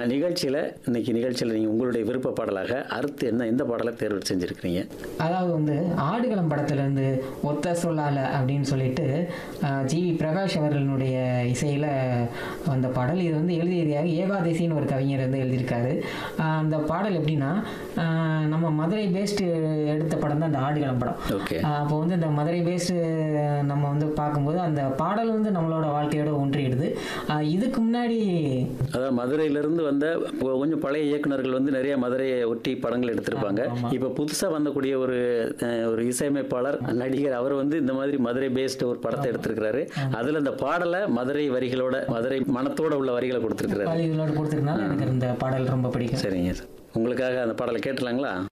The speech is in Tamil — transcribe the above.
நிகழ்ச்சியில் இன்னைக்கு நிகழ்ச்சியில் நீங்கள் உங்களுடைய விருப்ப பாடலாக அடுத்து என்ன எந்த பாடலை தேர்வு செஞ்சுருக்கிறீங்க அதாவது வந்து ஆடுகளம் படத்துலேருந்து ஒத்த சொல்லால அப்படின்னு சொல்லிட்டு ஜிவி பிரகாஷ் அவர்களுடைய இசையில் வந்த பாடல் இது வந்து எழுதியதாக ஏகாதசின்னு ஒரு கவிஞர் வந்து எழுதியிருக்காரு ஆஹ் அந்த பாடல் எப்படின்னா ஆஹ் நம்ம மதுரை பேஸ்டு எடுத்த படம் தான் அந்த ஆடுகளம் படம் ஓகே அப்போ வந்து இந்த மதுரை பேஸ்டு நம்ம வந்து பார்க்கும்போது அந்த பாடல் வந்து நம்மளோட வாழ்க்கையோட ஒன்றிடுது ஆஹ் இதுக்கு முன்னாடி அதாவது மதுரையிலிருந்து வந்த இப்போ கொஞ்சம் பழைய இயக்குனர்கள் வந்து நிறைய மதுரையை ஒட்டி படங்கள் எடுத்திருப்பாங்க இப்போ புதுசாக வந்தக்கூடிய ஒரு அஹ், ஒரு இசையமைப்பாளர் நடிகர் அவர் வந்து இந்த மாதிரி மதுரை பேஸ்டு ஒரு படத்தை எடுத்திருக்கிறாரு அதில் இந்த பாடலை மதுரை வரிகளோட மதுரை மனத்தோட உள்ள வரிகளை கொடுத்துருக்கிறாரு இதோட கொடுத்துருக்கனால எனக்கு இந்த பாடல் ரொம்ப பிடிக்கும் சரிங்க சார் உங்களுக்காக அந்த பாடலை கேட்டலாங்களா